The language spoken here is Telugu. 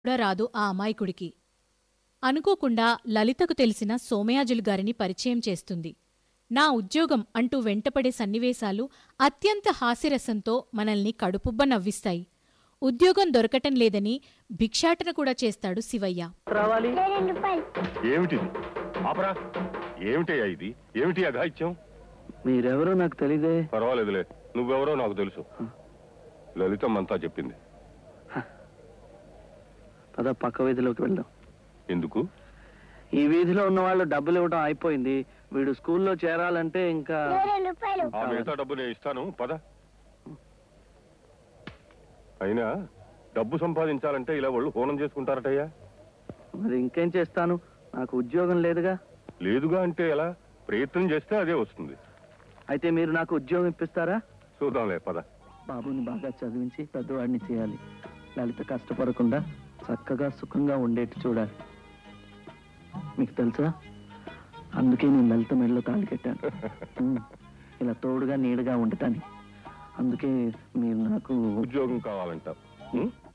కూడా రాదు ఆ అమాయకుడికి అనుకోకుండా లలితకు తెలిసిన సోమయాజులు గారిని పరిచయం చేస్తుంది నా ఉద్యోగం అంటూ వెంటపడే సన్నివేశాలు అత్యంత హాస్యరసంతో మనల్ని కడుపుబ్బ నవ్విస్తాయి ఉద్యోగం దొరకటం లేదని భిక్షాటన కూడా చేస్తాడు శివయ్య రావాలి రెండు రూపాయలు ఏమిటిది ఆపరా ఏమిటయ్యా ఇది ఏమిటి అఘాయిత్యం మీరెవరో నాకు తెలియదే పర్వాలేదులే నువ్వెవరో నాకు తెలుసు లలితమ్మంతా చెప్పింది పద పక్క వీధిలోకి వెళ్దాం ఎందుకు ఈ వీధిలో ఉన్న వాళ్ళు డబ్బులు ఇవ్వడం అయిపోయింది వీడు స్కూల్లో చేరాలంటే ఇంకా రెండు రూపాయలు ఆ మిగతా డబ్బు నేను ఇస్తాను పద అయినా డబ్బు సంపాదించాలంటే ఇలా వాళ్ళు హోనం చేసుకుంటారటయ్యా మరి ఇంకేం చేస్తాను నాకు ఉద్యోగం లేదుగా లేదుగా అంటే ఎలా ప్రయత్నం చేస్తే అదే వస్తుంది అయితే మీరు నాకు ఉద్యోగం ఇప్పిస్తారా చూద్దాంలే పద బాబుని బాగా చదివించి పెద్దవాడిని చేయాలి లలిత కష్టపడకుండా చక్కగా సుఖంగా ఉండేట్టు చూడాలి మీకు తెలుసా అందుకే నేను లలిత మెడలో తాళి కట్టాను ఉమ్, ఇలా తోడుగా నీడగా ఉండటానికి అందుకే మీరు నాకు ఉద్యోగం కావాలంట ఉం?